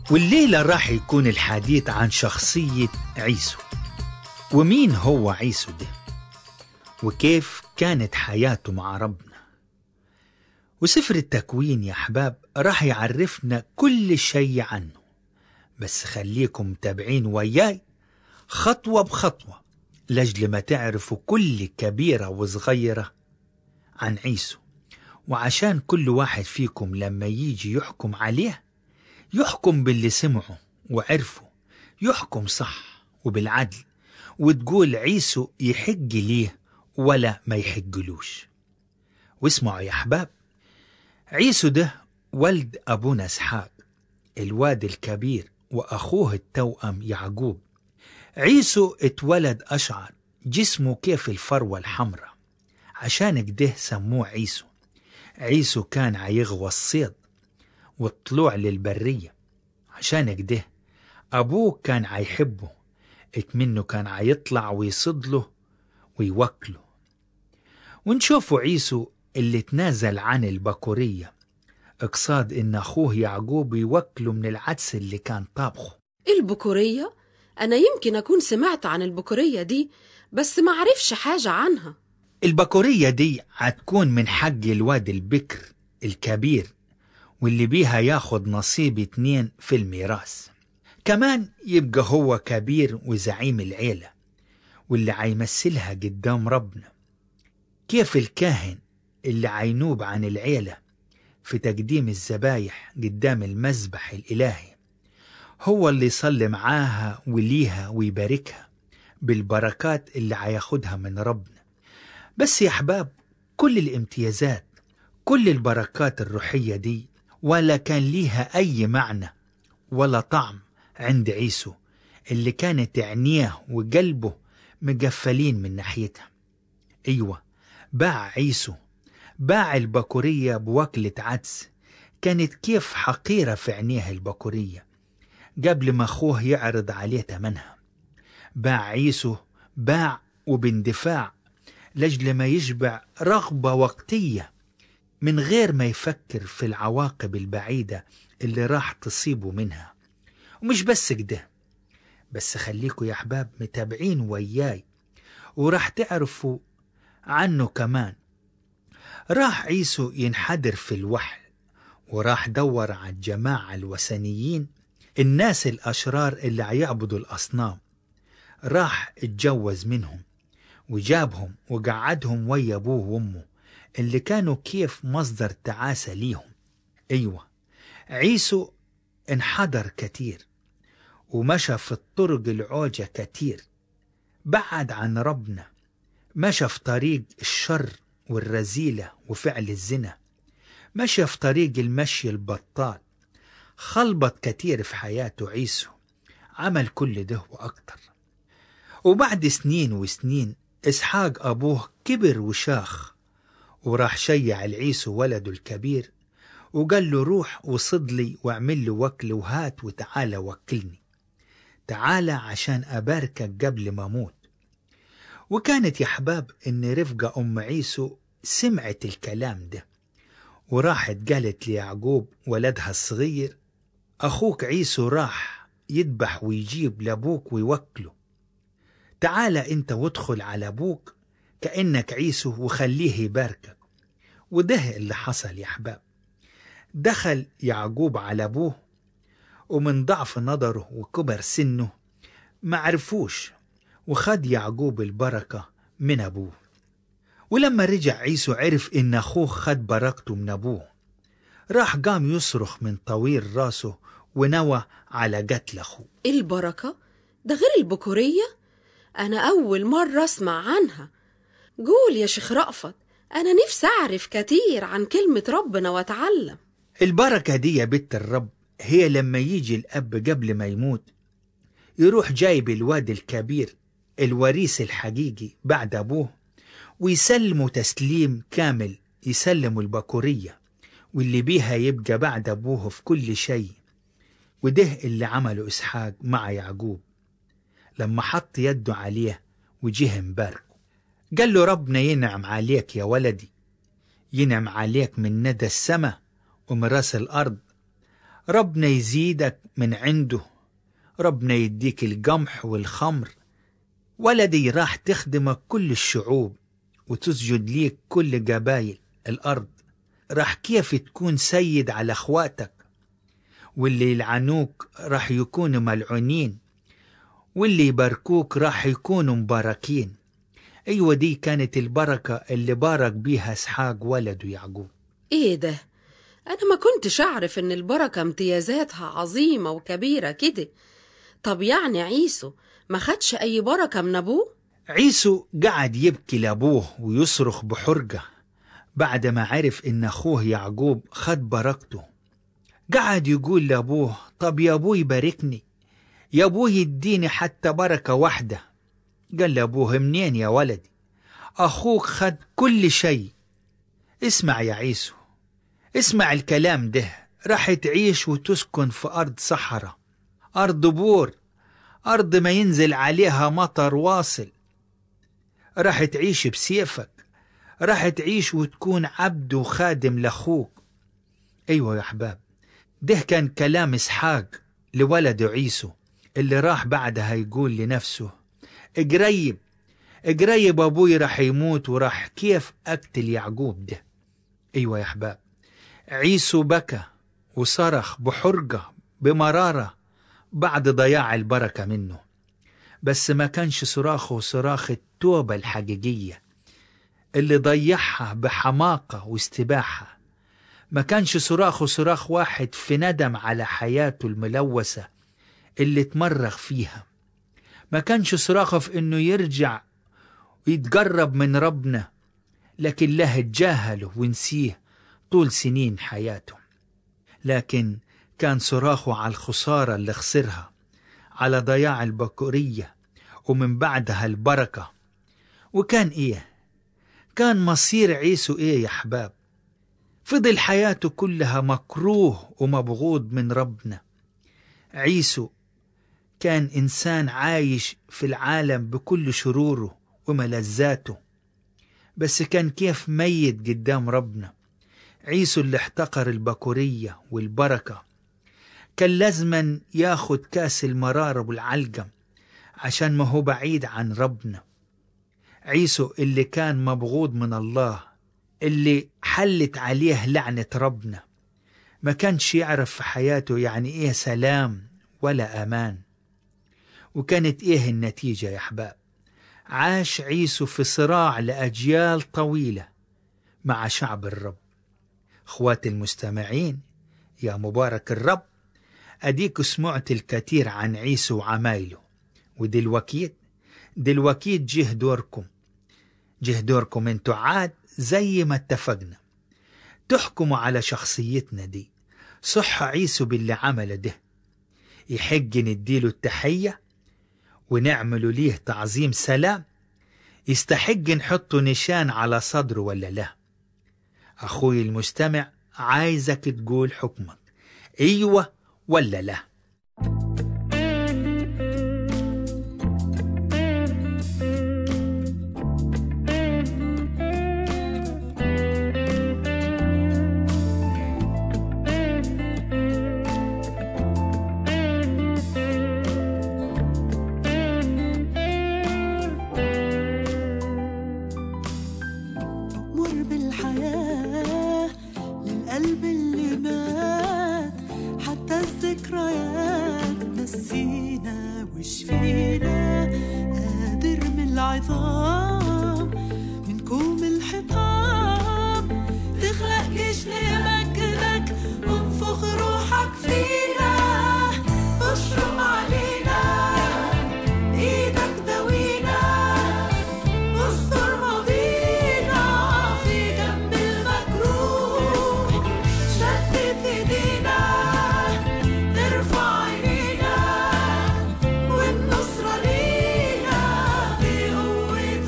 والليلة راح يكون الحديث عن شخصية عيسو ومين هو عيسو ده وكيف كانت حياته مع ربنا وسفر التكوين يا أحباب راح يعرفنا كل شيء عنه بس خليكم متابعين وياي خطوة بخطوة لجل ما تعرفوا كل كبيرة وصغيرة عن عيسو وعشان كل واحد فيكم لما يجي يحكم عليه يحكم باللي سمعه وعرفه يحكم صح وبالعدل وتقول عيسو يحج ليه ولا ما يحجلوش واسمعوا يا أحباب عيسو ده ولد أبونا إسحاق الواد الكبير وأخوه التوأم يعقوب عيسو اتولد أشعر جسمه كيف الفروة الحمراء عشان كده سموه عيسو عيسو كان عيغوى الصيد والطلوع للبرية عشان كده أبوه كان عيحبه اتمنه كان عيطلع ويصد له ويوكله ونشوفوا عيسو اللي تنازل عن البكورية اقصاد ان اخوه يعقوب يوكله من العدس اللي كان طابخه البكورية أنا يمكن أكون سمعت عن البكورية دي بس ما عرفش حاجة عنها البكورية دي هتكون من حق الواد البكر الكبير واللي بيها ياخد نصيب اتنين في الميراث كمان يبقى هو كبير وزعيم العيلة واللي عيمثلها قدام ربنا كيف الكاهن اللي عينوب عن العيلة في تقديم الذبايح قدام المذبح الإلهي هو اللي يصلي معاها وليها ويباركها بالبركات اللي هياخدها من ربنا بس يا أحباب كل الامتيازات كل البركات الروحية دي ولا كان ليها أي معنى ولا طعم عند عيسو اللي كانت عينيه وقلبه مقفلين من ناحيتها أيوة باع عيسو باع البكورية بوكلة عدس كانت كيف حقيرة في عينيه البكورية قبل ما أخوه يعرض عليه تمنها باع عيسو باع وباندفاع لجل ما يشبع رغبة وقتية من غير ما يفكر في العواقب البعيدة اللي راح تصيبه منها ومش بس كده بس خليكوا يا أحباب متابعين وياي وراح تعرفوا عنه كمان راح عيسو ينحدر في الوحل وراح دور على الجماعة الوثنيين الناس الأشرار اللي عيعبدوا الأصنام راح اتجوز منهم وجابهم وقعدهم ويا أبوه وأمه اللي كانوا كيف مصدر تعاسة ليهم أيوة عيسو انحدر كتير ومشى في الطرق العوجة كتير بعد عن ربنا مشى في طريق الشر والرذيلة وفعل الزنا مشى في طريق المشي البطال خلبط كتير في حياته عيسو عمل كل ده وأكتر وبعد سنين وسنين إسحاق أبوه كبر وشاخ وراح شيع العيسو ولده الكبير وقال له روح وصد لي واعمل له وكل وهات وتعالى وكلني تعالى عشان أباركك قبل ما أموت وكانت يا أحباب إن رفقة أم عيسو سمعت الكلام ده وراحت قالت ليعقوب ولدها الصغير أخوك عيسو راح يذبح ويجيب لأبوك ويوكله تعال أنت وادخل على أبوك كأنك عيسو وخليه يباركك وده اللي حصل يا أحباب دخل يعقوب على أبوه ومن ضعف نظره وكبر سنه ما عرفوش وخد يعقوب البركة من أبوه ولما رجع عيسو عرف إن أخوه خد بركته من أبوه راح قام يصرخ من طويل راسه ونوى على قتل أخوه البركة ده غير البكورية أنا أول مرة أسمع عنها قول يا شيخ رأفت أنا نفسي أعرف كتير عن كلمة ربنا وأتعلم البركة دي يا بنت الرب هي لما يجي الأب قبل ما يموت يروح جايب الواد الكبير الوريث الحقيقي بعد أبوه ويسلمه تسليم كامل يسلمه البكورية واللي بيها يبقى بعد أبوه في كل شيء وده اللي عمله إسحاق مع يعقوب لما حط يده عليه وجه مباركه قال له ربنا ينعم عليك يا ولدي ينعم عليك من ندى السماء ومن راس الأرض ربنا يزيدك من عنده ربنا يديك القمح والخمر ولدي راح تخدمك كل الشعوب وتسجد ليك كل قبايل الأرض راح كيف تكون سيد على أخواتك واللي يلعنوك راح يكونوا ملعونين واللي يباركوك راح يكونوا مباركين أيوة دي كانت البركة اللي بارك بيها إسحاق ولده يعقوب ايه ده انا ما كنتش اعرف ان البركة امتيازاتها عظيمة وكبيرة كده طب يعني عيسو ما خدش اي بركة من ابوه عيسو قعد يبكي لأبوه ويصرخ بحرقة بعد ما عرف إن أخوه يعقوب خد بركته قعد يقول لأبوه طب يا أبوي باركني يا أبوي يديني حتى بركة واحدة قال لأبوه منين يا ولدي أخوك خد كل شيء اسمع يا عيسو اسمع الكلام ده راح تعيش وتسكن في أرض صحراء أرض بور أرض ما ينزل عليها مطر واصل راح تعيش بسيفك راح تعيش وتكون عبد وخادم لأخوك أيوة يا أحباب ده كان كلام إسحاق لولده عيسو اللي راح بعدها يقول لنفسه قريب قريب أبوي راح يموت وراح كيف أقتل يعقوب ده أيوة يا أحباب عيسو بكى وصرخ بحرقة بمرارة بعد ضياع البركة منه بس ما كانش صراخه صراخ التوبة الحقيقية اللي ضيعها بحماقة واستباحة ما كانش صراخه صراخ واحد في ندم على حياته الملوثة اللي اتمرغ فيها ما كانش صراخه في انه يرجع ويتقرب من ربنا لكن له تجاهله ونسيه طول سنين حياته لكن كان صراخه على الخسارة اللي خسرها على ضياع البكورية ومن بعدها البركة وكان إيه؟ كان مصير عيسو إيه يا أحباب؟ فضل حياته كلها مكروه ومبغوض من ربنا عيسو كان إنسان عايش في العالم بكل شروره وملذاته بس كان كيف ميت قدام ربنا عيسو اللي احتقر البكورية والبركة كان لازما ياخد كاس المرارة والعلقم عشان ما هو بعيد عن ربنا عيسو اللي كان مبغوض من الله اللي حلت عليه لعنة ربنا ما كانش يعرف في حياته يعني ايه سلام ولا امان وكانت ايه النتيجة يا احباب عاش عيسو في صراع لأجيال طويلة مع شعب الرب اخواتي المستمعين يا مبارك الرب أديك سمعت الكثير عن عيسو وعمايله ودلوكيت دلوكيت جه دوركم جه دوركم انتوا عاد زي ما اتفقنا تحكموا على شخصيتنا دي صح عيسو باللي عمله ده يحق نديله التحية ونعمله ليه تعظيم سلام يستحق نحطه نشان على صدره ولا لا أخوي المستمع عايزك تقول حكمك أيوة ولا لا مر بالحياة للقلب اللي مات حتى الذكريات نسينا وشفينا قادر من العظام من كوم الحطام تخلق جيش لمجدك وانفخ روحك فينا اشرب علينا ايدك دوينا واستر ماضينا في جنب المجروح شتت ايدينا نرفع عينينا والنصرة لينا بقوة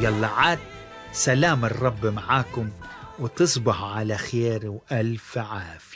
يلا عاد سلام الرب معاكم وتصبحوا على خير وألف عافية